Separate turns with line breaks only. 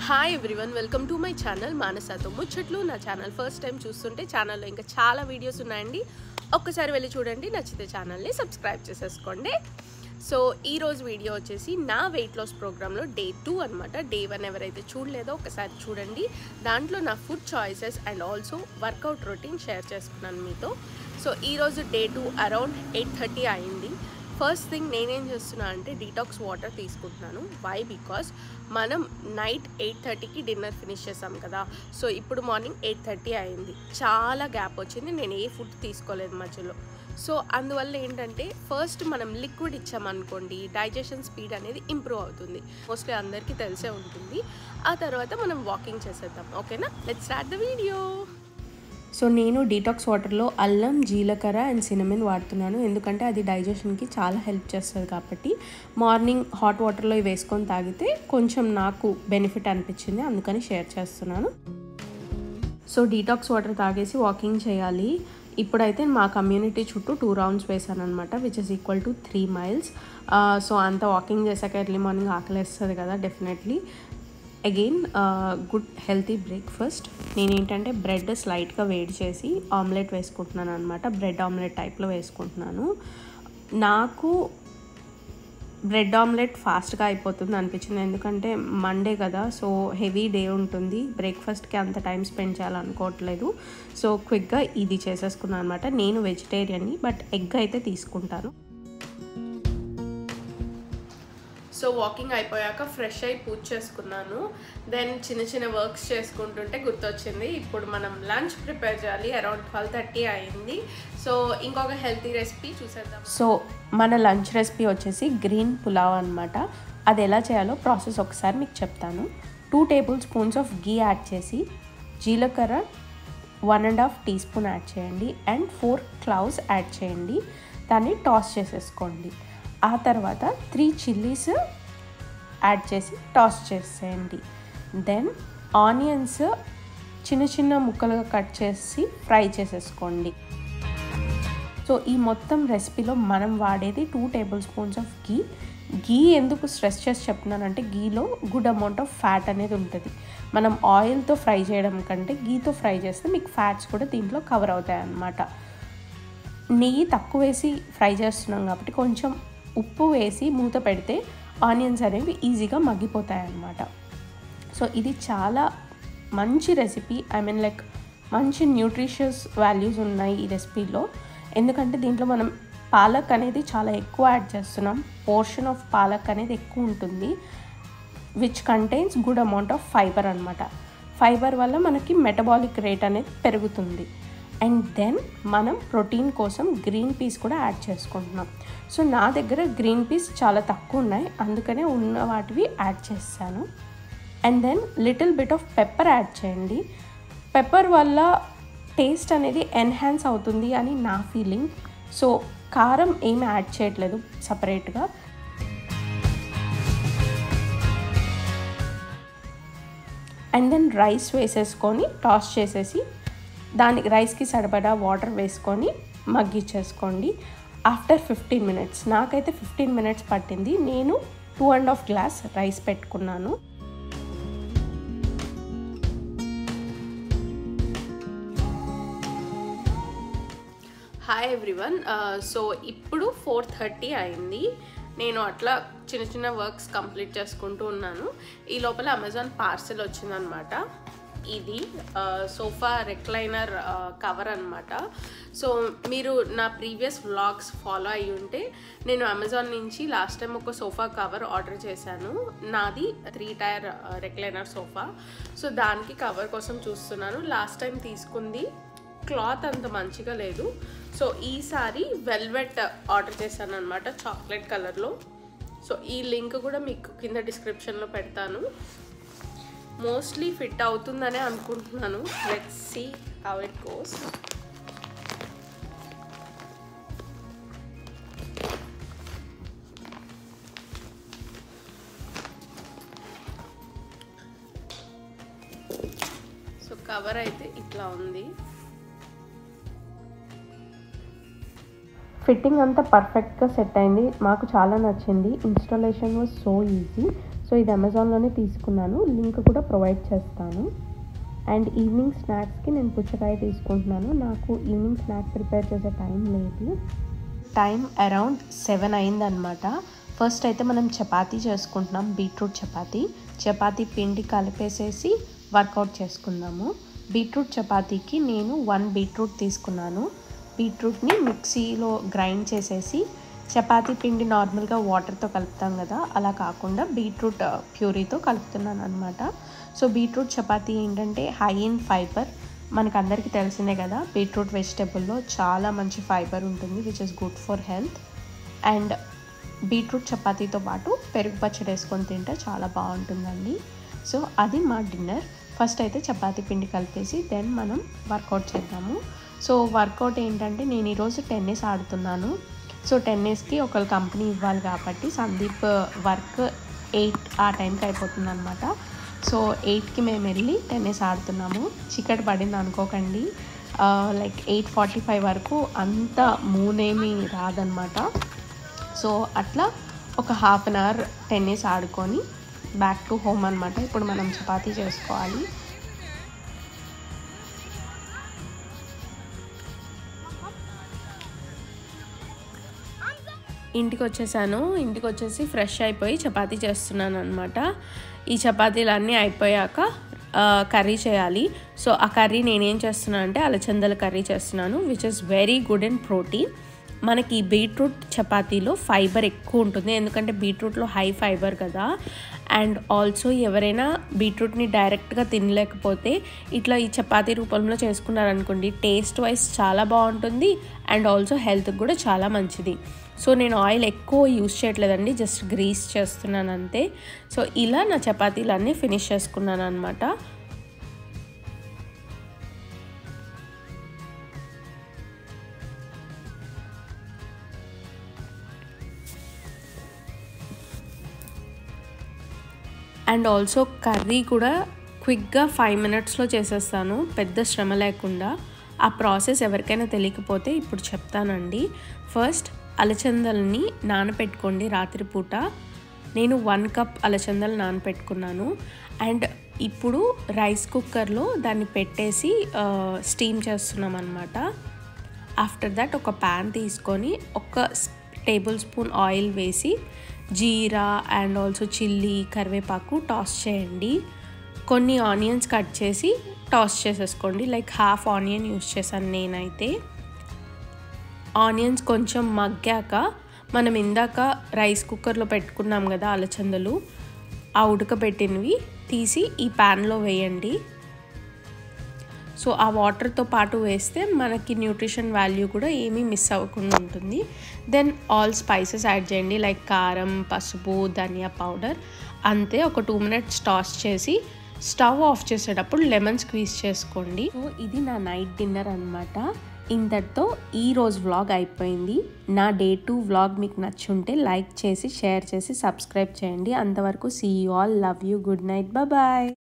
hi everyone welcome to my channel మానసతో ముచ్చట్లు నా ఛానల్ ఫస్ట్ టైం చూస్తుంటే ఛానల్లో ఇంకా చాలా వీడియోస్ ఉన్నాయండి ఒక్కసారి వెళ్ళి చూడండి నచ్చితే ఛానల్ని సబ్స్క్రైబ్ చేసేసుకోండి సో ఈ రోజు వీడియో వచ్చేసి నా వెయిట్ లాస్ ప్రోగ్రాంలో డే టూ అనమాట డే వన్ ఎవరైతే చూడలేదో ఒకసారి చూడండి దాంట్లో నా food choices and also workout routine share చేసుకున్నాను మీతో సో ఈరోజు day two around eight thirty అయింది ఫస్ట్ థింగ్ నేనేం చేస్తున్నా అంటే డీటాక్స్ వాటర్ తీసుకుంటున్నాను వై బికాస్ మనం నైట్ ఎయిట్ థర్టీకి డిన్నర్ ఫినిష్ చేసాం కదా సో ఇప్పుడు మార్నింగ్ ఎయిట్ థర్టీ అయింది చాలా గ్యాప్ వచ్చింది నేను ఏ ఫుడ్ తీసుకోలేదు మధ్యలో సో అందువల్ల ఏంటంటే ఫస్ట్ మనం లిక్విడ్ ఇచ్చామనుకోండి డైజెషన్ స్పీడ్ అనేది ఇంప్రూవ్ అవుతుంది మోస్ట్లీ అందరికీ తెలిసే ఉంటుంది ఆ తర్వాత మనం వాకింగ్ చేసేద్దాం ఓకేనా let start the video
so నేను డీటాక్స్ వాటర్లో అల్లం జీలకర్ర అండ్ సినమిన్ వాడుతున్నాను ఎందుకంటే అది డైజెషన్కి చాలా హెల్ప్ చేస్తుంది కాబట్టి మార్నింగ్ హాట్ వాటర్లో ఇవి వేసుకొని తాగితే కొంచెం నాకు బెనిఫిట్ అనిపించింది అందుకని షేర్ చేస్తున్నాను సో డీటాక్స్ వాటర్ తాగేసి వాకింగ్ చేయాలి ఇప్పుడైతే మా కమ్యూనిటీ చుట్టూ టూ రౌండ్స్ వేసాను అనమాట which is equal to three miles so అంత వాకింగ్ చేశాక ఎర్లీ మార్నింగ్ ఆకలేస్తుంది కదా definitely again good healthy breakfast నేను ఏంటంటే బ్రెడ్ స్లైట్గా వేడి చేసి ఆమ్లెట్ వేసుకుంటున్నాను అనమాట బ్రెడ్ ఆమ్లెట్ టైప్లో వేసుకుంటున్నాను నాకు బ్రెడ్ ఆమ్లెట్ ఫాస్ట్గా అయిపోతుంది అనిపించింది ఎందుకంటే మండే కదా సో హెవీ డే ఉంటుంది బ్రేక్ఫాస్ట్కి అంత టైం స్పెండ్ చేయాలనుకోవట్లేదు సో క్విక్గా ఇది చేసేసుకున్నాను అనమాట నేను వెజిటేరియన్ని బట్ ఎగ్ అయితే తీసుకుంటాను
సో వాకింగ్ అయిపోయాక ఫ్రెష్ అయి పూజ చేసుకున్నాను దెన్ చిన్న చిన్న వర్క్స్ చేసుకుంటుంటే గుర్తొచ్చింది ఇప్పుడు మనం లంచ్ ప్రిపేర్ చేయాలి అరౌండ్ ట్వెల్వ్ థర్టీ అయింది సో ఇంకొక హెల్తీ రెసిపీ చూసేద్దాం
సో మన లంచ్ రెసిపీ వచ్చేసి గ్రీన్ పులావ్ అనమాట అది ఎలా చేయాలో ప్రాసెస్ ఒకసారి మీకు చెప్తాను two tablespoons of ghee add చేసి జీలకర్ర one and half teaspoon add చేయండి అండ్ ఫోర్ క్లౌస్ యాడ్ చేయండి దాన్ని టాస్ చేసేసుకోండి ఆ తర్వాత త్రీ చిల్లీస్ యాడ్ చేసి టాస్ చేసేయండి దెన్ ఆనియన్స్ చిన్న చిన్న ముక్కలుగా కట్ చేసి ఫ్రై చేసేసుకోండి సో ఈ మొత్తం రెసిపీలో మనం వాడేది two tablespoons of ghee ghee ఎందుకు స్ట్రెస్ చేసి చెప్తున్నానంటే గీలో గుడ్ అమౌంట్ ఆఫ్ ఫ్యాట్ అనేది ఉంటుంది మనం ఆయిల్తో ఫ్రై చేయడం కంటే గీతో ఫ్రై చేస్తే మీకు ఫ్యాట్స్ కూడా దీంట్లో కవర్ అవుతాయి అన్నమాట నెయ్యి తక్కువ వేసి ఫ్రై చేస్తున్నాం కాబట్టి కొంచెం ఉప్పు వేసి మూత పెడితే ఆనియన్స్ అనేవి ఈజీగా మగ్గిపోతాయి అన్నమాట సో ఇది చాలా మంచి రెసిపీ ఐ మీన్ లైక్ మంచి న్యూట్రిషియస్ వాల్యూస్ ఉన్నాయి ఈ రెసిపీలో ఎందుకంటే దీంట్లో మనం పాలక్ అనేది చాలా ఎక్కువ యాడ్ చేస్తున్నాం పోర్షన్ ఆఫ్ పాలక్ అనేది ఎక్కువ ఉంటుంది which contains good amount of fibre అనమాట ఫైబర్ వల్ల మనకి మెటబాలిక్ రేట్ అనేది పెరుగుతుంది అండ్ దెన్ మనం ప్రోటీన్ కోసం గ్రీన్ పీస్ కూడా యాడ్ చేసుకుంటున్నాం సో నా దగ్గర గ్రీన్ పీస్ చాలా తక్కువ ఉన్నాయి అందుకనే ఉన్న వాటివి యాడ్ చేస్తాను and then little bit of pepper add చేయండి పెప్పర్ వల్ల టేస్ట్ అనేది ఎన్హాన్స్ అవుతుంది అని నా ఫీలింగ్ సో కారం ఏమి యాడ్ చేయట్లేదు సపరేట్గా అండ్ దెన్ రైస్ వేసేసుకొని టాస్ చేసేసి దానికి రైస్కి సరిపడా వాటర్ వేసుకొని మగ్గిచ్చేసుకోండి ఆఫ్టర్ ఫిఫ్టీన్ మినిట్స్ నాకైతే ఫిఫ్టీన్ మినిట్స్ పట్టింది నేను two and half glass rice పెట్టుకున్నాను
హాయ్ ఎవ్రీవన్ సో ఇప్పుడు ఫోర్ థర్టీ అయింది నేను అట్లా చిన్న చిన్న వర్క్స్ కంప్లీట్ చేసుకుంటూ ఉన్నాను ఈ లోపల అమెజాన్ పార్సెల్ వచ్చిందనమాట ఇది సోఫా రెక్లైనర్ కవర్ అనమాట సో మీరు నా ప్రీవియస్ వ్లాగ్స్ ఫాలో అయ్యి ఉంటే నేను అమెజాన్ నుంచి లాస్ట్ టైం ఒక సోఫా కవర్ ఆర్డర్ చేశాను నాది three tier recliner sofa so దానికి కవర్ కోసం చూస్తున్నాను లాస్ట్ టైం తీసుకుంది క్లాత్ అంత మంచిగా లేదు సో ఈసారి వెల్వెట్ ఆర్డర్ చేశాను అనమాట చాక్లెట్ కలర్లో సో ఈ లింక్ కూడా మీకు కింద డిస్క్రిప్షన్లో పెడతాను మోస్ట్లీ ఫిట్ అవుతుందనే అనుకుంటున్నాను let's see how it goes so cover అయితే ఇట్లా ఉంది
ఫిట్టింగ్ అంతా పర్ఫెక్ట్గా సెట్ అయింది మాకు చాలా నచ్చింది installation was so easy so so ఇది అమెజాన్లోనే తీసుకున్నాను లింక్ కూడా ప్రొవైడ్ చేస్తాను అండ్ ఈవినింగ్ స్నాక్స్కి నేను పుచ్చకాయ తీసుకుంటున్నాను నాకు ఈవినింగ్ స్నాక్ ప్రిపేర్ చేసే టైం లేదు టైం అరౌండ్ సెవెన్ అయిందనమాట ఫస్ట్ అయితే మనం చపాతీ చేసుకుంటున్నాం బీట్రూట్ చపాతీ చపాతీ పిండి కలిపేసేసి వర్కౌట్ చేసుకుందాము బీట్రూట్ చపాతీకి నేను వన్ బీట్రూట్ తీసుకున్నాను బీట్రూట్ని మిక్సీలో గ్రైండ్ చేసేసి చపాతీ పిండి నార్మల్గా వాటర్తో కలుపుతాం కదా అలా కాకుండా బీట్రూట్ ప్యూరీతో కలుపుతున్నాను అనమాట సో బీట్రూట్ చపాతీ ఏంటంటే హై ఇన్ ఫైబర్ మనకు అందరికీ తెలిసిందే కదా బీట్రూట్ వెజిటేబుల్లో చాలా మంచి ఫైబర్ ఉంటుంది which is good for health and beetroot చపాతీతో పాటు పెరుగు పచ్చడి వేసుకొని తింటే చాలా బాగుంటుందండి సో అది మా డిన్నర్ ఫస్ట్ అయితే చపాతీ పిండి కలిపేసి దెన్ మనం వర్కౌట్ చేద్దాము సో వర్కౌట్ ఏంటంటే నేను ఈరోజు టెన్నిస్ ఆడుతున్నాను సో టెన్నిస్కి ఒకళ్ళు కంపెనీ ఇవ్వాలి కాబట్టి సందీప్ వర్క్ ఎయిట్ ఆ టైంకి అయిపోతుంది అనమాట సో ఎయిట్కి మేము వెళ్ళి టెన్నిస్ ఆడుతున్నాము చికెట్ పడింది అనుకోకండి లైక్ ఎయిట్ ఫార్టీ ఫైవ్ వరకు అంత మూనేమి రాదనమాట సో అట్లా ఒక హాఫ్ అన్ అవర్ టెన్నిస్ ఆడుకొని బ్యాక్ టు హోమ్ అనమాట ఇప్పుడు మనం చపాతీ చేసుకోవాలి ఇంటికి వచ్చేసాను ఇంటికి వచ్చేసి ఫ్రెష్ అయిపోయి చపాతీ చేస్తున్నాను అనమాట ఈ చపాతీలు అన్నీ అయిపోయాక కర్రీ చేయాలి సో ఆ కర్రీ నేనేం చేస్తున్నాను అంటే అలచందల కర్రీ చేస్తున్నాను which is very good and protein మనకి ఈ బీట్రూట్ చపాతీలో ఫైబర్ ఎక్కువ ఉంటుంది ఎందుకంటే బీట్రూట్లో హై ఫైబర్ కదా అండ్ ఆల్సో ఎవరైనా బీట్రూట్ని డైరెక్ట్గా తినలేకపోతే ఇట్లా ఈ చపాతీ రూపంలో చేసుకున్నారనుకోండి టేస్ట్ వైజ్ చాలా బాగుంటుంది అండ్ ఆల్సో హెల్త్కి కూడా చాలా మంచిది సో నేను ఆయిల్ ఎక్కువ యూస్ చేయట్లేదండి జస్ట్ గ్రీస్ చేస్తున్నాను అంతే సో ఇలా నా చపాతీలన్నీ ఫినిష్ చేసుకున్నాను అనమాట అండ్ ఆల్సో కర్రీ కూడా క్విక్గా ఫైవ్ మినిట్స్లో చేసేస్తాను పెద్ద శ్రమ లేకుండా ఆ ప్రాసెస్ ఎవరికైనా తెలియకపోతే ఇప్పుడు చెప్తానండి ఫస్ట్ అలచందల్ని నానపెట్టుకోండి రాత్రిపూట నేను వన్ కప్ అలచందలు నానపెట్టుకున్నాను అండ్ ఇప్పుడు రైస్ కుక్కర్లో దాన్ని పెట్టేసి స్టీమ్ చేస్తున్నాం అనమాట ఆఫ్టర్ దట్ ఒక ప్యాన్ తీసుకొని ఒక టేబుల్ స్పూన్ ఆయిల్ వేసి జీరా అండ్ ఆల్సో చిల్లీ కరివేపాకు టాస్ చేయండి కొన్ని ఆనియన్స్ కట్ చేసి టాస్ చేసేసుకోండి లైక్ హాఫ్ ఆనియన్ యూస్ చేశాను నేనైతే ఆనియన్స్ కొంచెం మగ్గాక మనం ఇందాక రైస్ కుక్కర్లో పెట్టుకున్నాం కదా అలచందలు ఆ ఉడకబెట్టినవి తీసి ఈ ప్యాన్లో వేయండి సో ఆ వాటర్తో పాటు వేస్తే మనకి న్యూట్రిషన్ వాల్యూ కూడా ఏమీ మిస్ అవ్వకుండా ఉంటుంది దెన్ ఆల్ స్పైసెస్ యాడ్ చేయండి లైక్ కారం పసుపు ధనియా పౌడర్ అంతే ఒక టూ మినిట్స్ టాస్ చేసి స్టవ్ ఆఫ్ చేసేటప్పుడు లెమన్ స్క్వీజ్ చేసుకోండి సో ఇది నా నైట్ డిన్నర్ అనమాట ఇంతటితో ఈ రోజు వ్లాగ్ అయిపోయింది నా డే టూ వ్లాగ్ మీకు నచ్చుంటే లైక్ చేసి షేర్ చేసి సబ్స్క్రైబ్ చేయండి అంతవరకు see you all love you good night bye